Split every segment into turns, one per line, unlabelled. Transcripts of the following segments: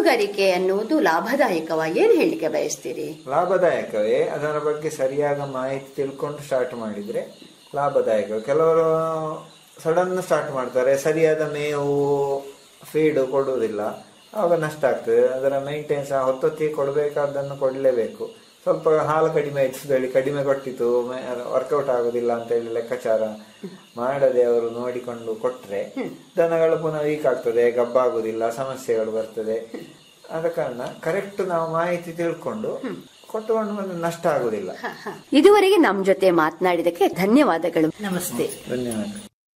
ಹೈನುಗಾರಿಕೆ ಅನ್ನುವುದು ಲಾಭದಾಯಕವ ಏನ್ ಹೇಳಲಿಕ್ಕೆ ಬಯಸ್ತೀರಿ
ಲಾಭದಾಯಕವೇ ಅದರ ಬಗ್ಗೆ ಸರಿಯಾದ ಮಾಹಿತಿ ತಿಳ್ಕೊಂಡು ಸ್ಟಾರ್ಟ್ ಮಾಡಿದ್ರೆ ಲಾಭದಾಯಕ ಕೆಲವರು ಸಡನ್ ಸ್ಟಾರ್ಟ್ ಮಾಡ್ತಾರೆ ಸರಿಯಾದ ಮೇವು ಫೀಡ್ ಕೊಡುವುದಿಲ್ಲ ಆವಾಗ ನಷ್ಟ ಆಗ್ತದೆ ಅದರ ಮೇಂಟೆನ್ಸ್ ಹೊತ್ತೊತ್ತಿಗೆ ಕೊಡಬೇಕಾದನ್ನು ಕೊಡಲೇಬೇಕು ಸ್ವಲ್ಪ ಹಾಲು ಕಡಿಮೆ ಆಯ್ತು ಹೇಳಿ ಕಡಿಮೆ ಕೊಟ್ಟಿತ್ತು ವರ್ಕೌಟ್ ಆಗುದಿಲ್ಲ ಅಂತ ಹೇಳಿ ಲೆಕ್ಕಾಚಾರ ಮಾಡದೆ ಅವರು ನೋಡಿಕೊಂಡು ಕೊಟ್ರೆ ದನಗಳು ಪುನಃ ವೀಕ್ ಆಗ್ತದೆ ಗಬ್ಬಾಗುದಿಲ್ಲ ಸಮಸ್ಯೆಗಳು ಬರ್ತದೆ ಆದ ಕಾರಣ ಕರೆಕ್ಟ್ ನಾವು ಮಾಹಿತಿ ತಿಳ್ಕೊಂಡು ಕೊಟ್ಟುಕೊಂಡು ಬಂದ್ರೆ ನಷ್ಟ ಆಗುದಿಲ್ಲ
ಇದುವರೆಗೆ ನಮ್ ಜೊತೆ ಮಾತನಾಡಿದಕ್ಕೆ ಧನ್ಯವಾದಗಳು
ನಮಸ್ತೆ
ಧನ್ಯವಾದ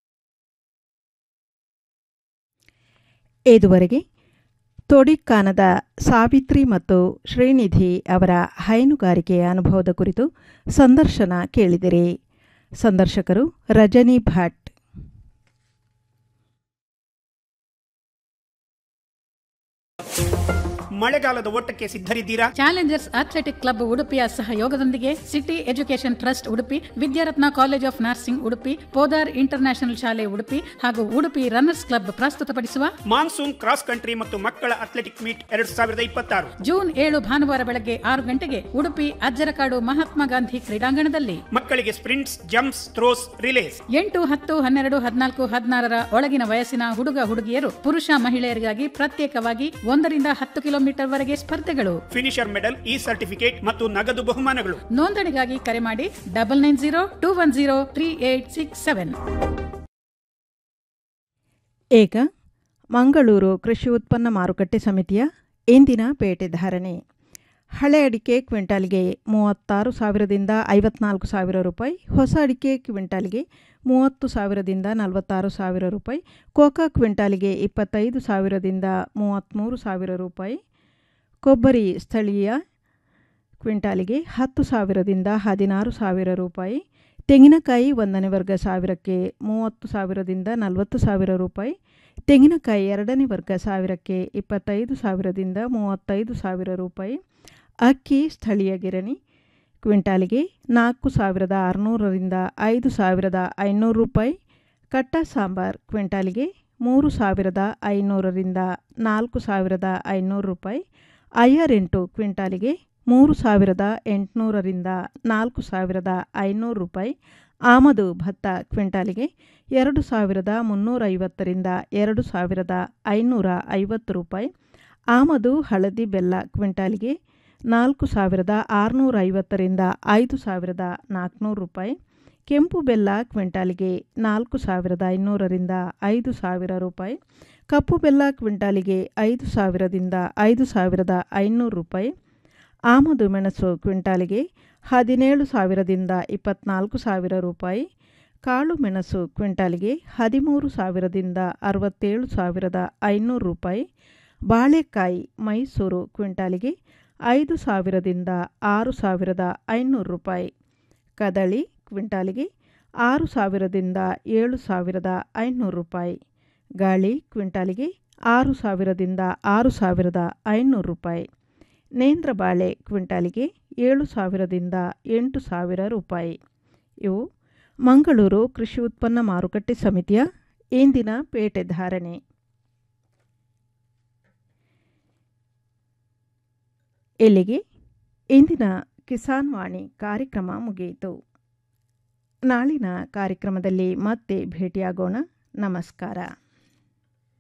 ಇದುವರೆಗೆ ತೊಡಿಕ್ಕಾನದ ಸಾವಿತ್ರಿ ಮತ್ತು ಶ್ರೀನಿಧಿ ಅವರ ಹೈನುಗಾರಿಕೆಯ ಅನುಭವದ ಕುರಿತು ಸಂದರ್ಶನ ಕೇಳಿದಿರಿ ಸಂದರ್ಶಕರು ರಜನಿ ಭಟ್
ಮಳೆಗಾಲದ ಓಟಕ್ಕೆ ಸಿದ್ಧರಿದ್ದೀರಾ
ಚಾಲೆಂಜರ್ಸ್ ಅಥ್ಲೆಟಿಕ್ ಕ್ಲಬ್ ಉಡುಪಿಯ ಸಹಯೋಗದೊಂದಿಗೆ city education trust Udupi Vidyaratna college of nursing Udupi Podar international ಶಾಲೆ ಉಡುಪಿ ಹಾಗೂ ಉಡುಪಿ ರನ್ನರ್ಸ್ ಕ್ಲಬ್ ಪ್ರಸ್ತುತಪಡಿಸುವ
ಮಾನ್ಸೂನ್ ಕ್ರಾಸ್ ಕಂಟ್ರಿ ಮತ್ತು ಮಕ್ಕಳ ಅಥ್ಲೆಟಿಕ್ ಮೀಟ್ ಎರಡ್ ಸಾವಿರದ ಇಪ್ಪತ್ತಾರು
ಜೂನ್ ಏಳು ಭಾನುವಾರ ಬೆಳಗ್ಗೆ ಆರು ಗಂಟೆಗೆ ಉಡುಪಿ ಅಜ್ಜರಕಾಡು ಮಹಾತ್ಮ ಗಾಂಧಿ ಕ್ರೀಡಾಂಗಣದಲ್ಲಿ
ಮಕ್ಕಳಿಗೆ ಸ್ಪ್ರಿಂಟ್ಸ್ ಜಂಪ್ಸ್ ಥ್ರೋಸ್ ರಿಲೇಸ್
ಎಂಟು ಹತ್ತು ಹನ್ನೆರಡು ಹದಿನಾಲ್ಕು ಹದಿನಾರರ ಒಳಗಿನ ವಯಸ್ಸಿನ ಹುಡುಗ ಹುಡುಗಿಯರು ಪುರುಷ ಮಹಿಳೆಯರಿಗಾಗಿ ಪ್ರತ್ಯೇಕವಾಗಿ ಒಂದರಿಂದ ಹತ್ತು ಕಿಲೋಮೀಟರ್ ವರೆಗೆ ಸ್ಪರ್ಧೆಗಳು
ಫಿನಿಷರ್ ಮೆಡಲ್ ಈ ಸರ್ಟಿಫಿಕೇಟ್ ಮತ್ತು ನಗದು ಬಹುಮಾನಗಳು
ನೋಂದಣಿಗಾಗಿ ಕರೆ ಮಾಡಿ double nine zero two one zero three eight six seven
ಈಗ ಮಂಗಳೂರು ಕೃಷಿ ಉತ್ಪನ್ನ ಮಾರುಕಟ್ಟೆ ಸಮಿತಿಯ ಇಂದಿನ ಪೇಟೆ ಧಾರಣೆ ಹಳೆ ಅಡಿಕೆ ಕ್ವಿಂಟಾಲ್ಗೆ ಮೂವತ್ತಾರು ಸಾವಿರದಿಂದ ಐವತ್ನಾಲ್ಕು ಸಾವಿರ ರೂಪಾಯಿ ಹೊಸ ಅಡಿಕೆ ಕ್ವಿಂಟಾಲ್ಗೆ ಮೂವತ್ತು ಸಾವಿರದಿಂದ ನಲವತ್ತಾರು ಸಾವಿರ ರೂಪಾಯಿ ಕೋಕಾ ಕ್ವಿಂಟಾಲ್ಗೆ ಇಪ್ಪತ್ತೈದು ಸಾವಿರದಿಂದ ಮೂವತ್ತ್ಮೂರು ಸಾವಿರ ರೂಪಾಯಿ ಕೊಬ್ಬರಿ ಸ್ಥಳೀಯ ಕ್ವಿಂಟಾಲಿಗೆ ಹತ್ತು ಸಾವಿರದಿಂದ ಹದಿನಾರು ಸಾವಿರ ರೂಪಾಯಿ ತೆಂಗಿನಕಾಯಿ ಒಂದನೇ ವರ್ಗ ಸಾವಿರಕ್ಕೆ ಮೂವತ್ತು ಸಾವಿರದಿಂದ ನಲವತ್ತು ಸಾವಿರ ರೂಪಾಯಿ ತೆಂಗಿನಕಾಯಿ ಎರಡನೇ ವರ್ಗ ಸಾವಿರಕ್ಕೆ ಇಪ್ಪತ್ತೈದು ಸಾವಿರದಿಂದ ಮೂವತ್ತೈದು ಸಾವಿರ ರೂಪಾಯಿ ಅಕ್ಕಿ ಸ್ಥಳೀಯ ಗಿರಣಿ ಕ್ವಿಂಟಾಲಿಗೆ ನಾಲ್ಕು ಸಾವಿರದ ಆರುನೂರರಿಂದ ಐದು ಸಾವಿರದ ಐನೂರು ರೂಪಾಯಿ ಕಟ್ಟ ಸಾಂಬಾರ್ ಕ್ವಿಂಟಾಲಿಗೆ ಮೂರು ಸಾವಿರದ ಐನೂರರಿಂದ ನಾಲ್ಕು ಸಾವಿರದ ಐನೂರು ರೂಪಾಯಿ ಐಆರ್ ಎಂಟು ಕ್ವಿಂಟಾಲಿಗೆ ಮೂರು ಸಾವಿರದ ಎಂಟುನೂರರಿಂದ ನಾಲ್ಕು ಸಾವಿರದ ಐನೂರು ರೂಪಾಯಿ ಆಮದು ಭತ್ತ ಕ್ವಿಂಟಾಲಿಗೆ ಎರಡು ಸಾವಿರದ ಮುನ್ನೂರೈವತ್ತರಿಂದ ಎರಡು ಸಾವಿರದ ಐನೂರ ಐವತ್ತು ರೂಪಾಯಿ ಆಮದು ಹಳದಿ ಬೆಲ್ಲ ಕ್ವಿಂಟಾಲಿಗೆ ನಾಲ್ಕು ಸಾವಿರದ ಆರುನೂರ ಐವತ್ತರಿಂದ ಐದು ಸಾವಿರದ ನಾಲ್ಕುನೂರು ರೂಪಾಯಿ ಕೆಂಪು ಬೆಲ್ಲ ಕ್ವಿಂಟಾಲಿಗೆ ನಾಲ್ಕು ಸಾವಿರದ ಐನೂರರಿಂದ ಐದು ಸಾವಿರ ರೂಪಾಯಿ ಕಪ್ಪು ಬೆಲ್ಲ ಕ್ವಿಂಟಾಲಿಗೆ ಐದು ಸಾವಿರದಿಂದ ಐದು ಸಾವಿರದ ಐನೂರು ರೂಪಾಯಿ ಆಮದು ಮೆಣಸು ಕ್ವಿಂಟಾಲಿಗೆ ಹದಿನೇಳು ಸಾವಿರದಿಂದ ಇಪ್ಪತ್ನಾಲ್ಕು ಸಾವಿರ ರೂಪಾಯಿ ಕಾಳು ಮೆಣಸು ಕ್ವಿಂಟಾಲಿಗೆ ಹದಿಮೂರು ಸಾವಿರದಿಂದ ಅರವತ್ತೇಳು ಸಾವಿರದ ಐನೂರು ರೂಪಾಯಿ ಬಾಳೆಕಾಯಿ ಮೈಸೂರು ಕ್ವಿಂಟಾಲಿಗೆ ಐದು ಸಾವಿರದಿಂದ ಆರು ಸಾವಿರದ ಐನೂರು ರೂಪಾಯಿ ಕದಳಿ ಕ್ವಿಂಟಾಲಿಗೆ ಆರು ಸಾವಿರದಿಂದ ಏಳು ಸಾವಿರದ ಐನೂರು ರೂಪಾಯಿ ಗಾಳಿ ಕ್ವಿಂಟಾಲಿಗೆ ಆರು ಸಾವಿರದಿಂದ ಆರು ಸಾವಿರದ ಐನೂರು ರೂಪಾಯಿ ನೇಂದ್ರ ಬಾಳೆ ಕ್ವಿಂಟಾಲಿಗೆ ಏಳು ಸಾವಿರದಿಂದ ಎಂಟು ಸಾವಿರ ರೂಪಾಯಿ ಇವು ಮಂಗಳೂರು ಕೃಷಿ ಉತ್ಪನ್ನ ಮಾರುಕಟ್ಟೆ ಸಮಿತಿಯ ಇಂದಿನ ಪೇಟೆ ಧಾರಣೆ ಇಲ್ಲಿಗೆ ಇಂದಿನ ಕಿಸಾನ್ ವಾಣಿ ಕಾರ್ಯಕ್ರಮ ಮುಗಿಯಿತು ನಾಳಿನ ಕಾರ್ಯಕ್ರಮದಲ್ಲಿ ಮತ್ತೆ ಭೇಟಿಯಾಗೋಣ ನಮಸ್ಕಾರ